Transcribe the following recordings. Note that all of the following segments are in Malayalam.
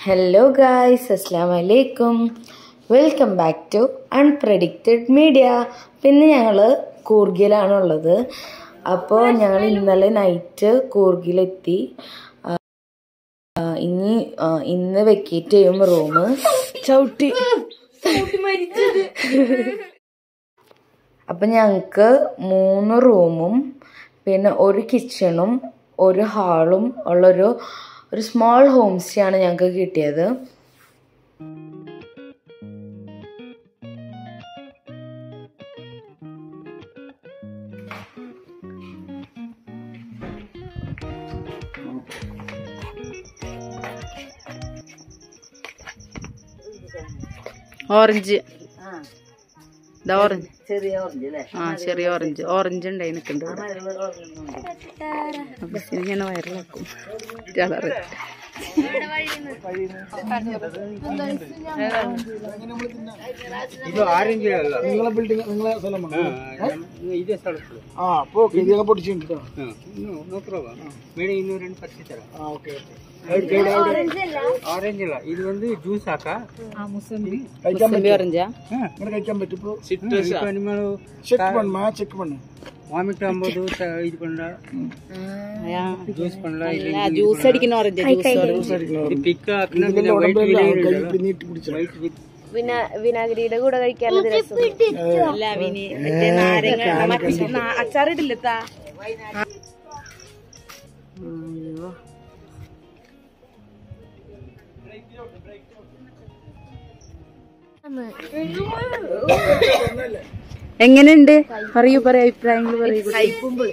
ഹലോ ഗായ്സ് അസ്സാം വലൈക്കും welcome back to unpredicted media പിന്നെ ഞങ്ങൾ കൂർഗിലാണുള്ളത് അപ്പോൾ ഞങ്ങൾ ഇന്നലെ നൈറ്റ് കൂർഗിലെത്തി ആ, ആ, ഇനി ആ, ഇന്ന് വെക്കേറ്റ് ചെയ്യും റൂം ചവിട്ടി അപ്പം ഞങ്ങൾക്ക് മൂന്ന് റൂമും പിന്നെ ഒരു കിച്ചണും ഒരു ഹാളും ഉള്ളൊരു ഒരു സ്മോൾ ഹോം സ്റ്റേ ആണ് ഞങ്ങൾക്ക് കിട്ടിയത് ഓറഞ്ച് ഇതാ ഓറഞ്ച് ചെറിയ ഓറഞ്ച് അല്ലേ ആ ചെറിയ ഓറഞ്ച് ഓറഞ്ച് ഉണ്ടായി നിൽക്കുന്നുണ്ട് അപ്പൊ ഞാൻ വയറിലാക്കും കളറ് ಇದು ಆರೆಂಜ್ ಅಲ್ಲ നിങ്ങളെ ബിൽഡിംഗ് നിങ്ങളെ സ്ഥലമാണ് ಇದೇ ಸ್ಥಳಕ್ಕೆ ആ അപ്പൊ ഓക്കെ ഇതൊക്കെ പൊടിച്ചിട്ടുണ്ട് ಇನ್ನು ನೋಕ್ರವ ಮೇಡಮ್ ಇನ್ನೂರ ಎರಡು ಪರಿಸ್ಥಿತರ ആ ഓക്കെ ഓക്കെ ಆರೆಂಜ್ ಅಲ್ಲ ಇದು ಒಂದು ಜ್ಯೂಸ್ ಹಾಕ കഴിക്കാൻ മുസമ്പി ഓറഞ്ചാ അങ്ങനെ കഴിക്കാൻ പറ്റും ഇപ്പൊ ಇಪ್ಪ ನಿಮ್ಮಳು ചെക്ക് പണ്ണ ചെക്ക് പണ്ണ ವಾಮಿಟ್ ಅಂಬೋದು ತ- ಇದು ಪಂಡ ಜ್ಯೂಸ್ ಪಂಡ ജ്യൂസ് അടിക്കുന്ന ഓറഞ്ച് ജ്യൂസ് ಇದು ಪಿಕ್ಕ ಹಾಕಿನ പിന്നെ ವೈಟ್ ವಿನೆಗರ್ കൈ നീട്ടി പിടിച്ച ವೈಟ್ ವಿತ್ പിന്നെ വിനാഗിരിയുടെ കൂടെ കഴിക്കാനുള്ള രസം അല്ല വിനി മറ്റേ നാരങ്ങ മറ്റേ നാ- അച്ചാറിടില്ലത്താ എങ്ങനെയുണ്ട് പറയൂ പറയൂ അഭിപ്രായങ്ങൾ പറയൂ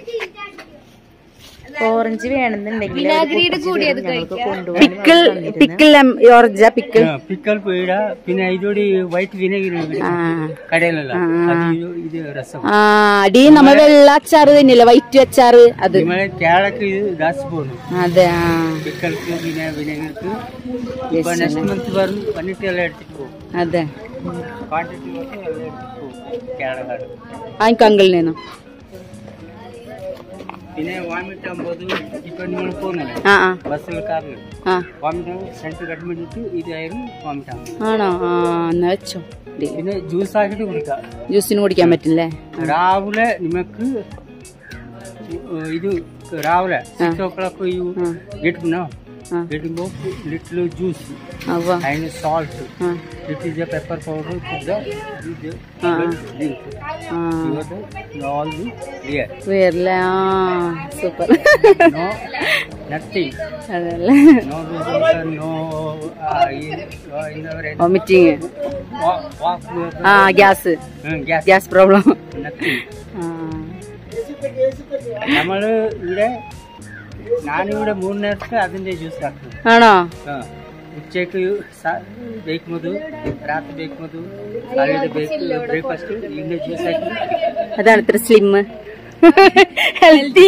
ഓറഞ്ച് വേണമെന്നുണ്ടെങ്കിൽ പിക്കിൾ പിക്കിൾ ഓറഞ്ചാ പിക്കിൾ ಪಿಕ್ಕಲ್ ಬೇಡ പിന്നെ ഇതോടെ വൈറ്റ് വിനെഗർ ആ കടയിലല്ല അത് ഇത് ഇത് രസം ആ അടി നമ്മ വെള്ള അച്ചാറ് തന്നെയല്ലേ വൈറ്റ് അച്ചാറ് അത് നിങ്ങളെ കേളക്ക് ഇത് ജാസ്തി പോകണം അതെ ആ പിക്കൽക്ക് പിന്നെ വിനെഗർക്ക് ഇപ്പൊ നെക്സ്റ്റ് മന്ത് വരും വന്നിട്ട് എല്ലാം എടുത്തിട്ട് പോകും അതെ ക്വാണ്ടിറ്റി വന്ന് എല്ലാം എടുത്തിട്ട് പോകും കേളകാട് വാങ്ങിക്കോ അങ്കിളിൽ നിന്നോ പിന്നെ വാമിട്ട് ആകുമ്പോൾ ഇപ്പൊ നിങ്ങൾ പോകുന്നില്ല ആ ആ ബസ്സിൽ കാറിൽ ആ വാമിട്ട് സെൻറ്റർ കട്ട് വേണ്ടിയിട്ട് ഇതായിരുന്നു വാമിട്ട് ആകും ആണോ ആ എന്നാ വെച്ചോ പിന്നെ ജ്യൂസ് ആക്കിയിട്ട് കുടിക്കാം ജ്യൂസിന് കുടിക്കാൻ പറ്റില്ലേ രാവിലെ നിമക്ക് ഇത് രാവിലെ സിക്സ് ഓ ക്ലോക്ക് ഇವು ಇಟ್ಬಿನೋ ಹಾ. ಇಟ್ಬೋ ಲಿಟ್ಲ್ ಜ್ಯೂಸ್ അവ ಆ್ಯಂಡ್ ಸಾಲ್ಟ್ ആ it is a pepper powder to the ಇದು ಹಾ. ಡ್ರಿಂಕ್ ആ ಇವತ್ತು ಆಲ್ ದಿ ಕ್ಲಿಯರ್ വേറില്ല ആ സൂപ്പർ ನೋ ನಥಿಂಗ್ അതല്ലേ ನೋ ನೋ വോമിറ്റിങ് ವಾಕ್ ആ gas gas gas problem nothing ആ നമ്മൾ ഇവിടെ ഞാനിവിടെ മൂന്ന് നേരത്തെ അതിൻ്റെ ജ്യൂസ് ಹಾಕ್ತೀನಿ ആണോ ಹಾ. ಉಚ್ಚಕ್ಕೆ ಸಾ ಬೇಕಬಹುದು ರಾತ್ರಿ ಬೇಕಬಹುದು ಕಾಲೇಜ್ ಬೇಕು ಬ್ರೇಕ್ಫಾಸ್ಟ್ ಇಲ್ಲೇ ಜ್ಯೂಸ್ ಹಾಕಿ അതാണ് ഇത്ര സ്ലിം ഹെൽത്തി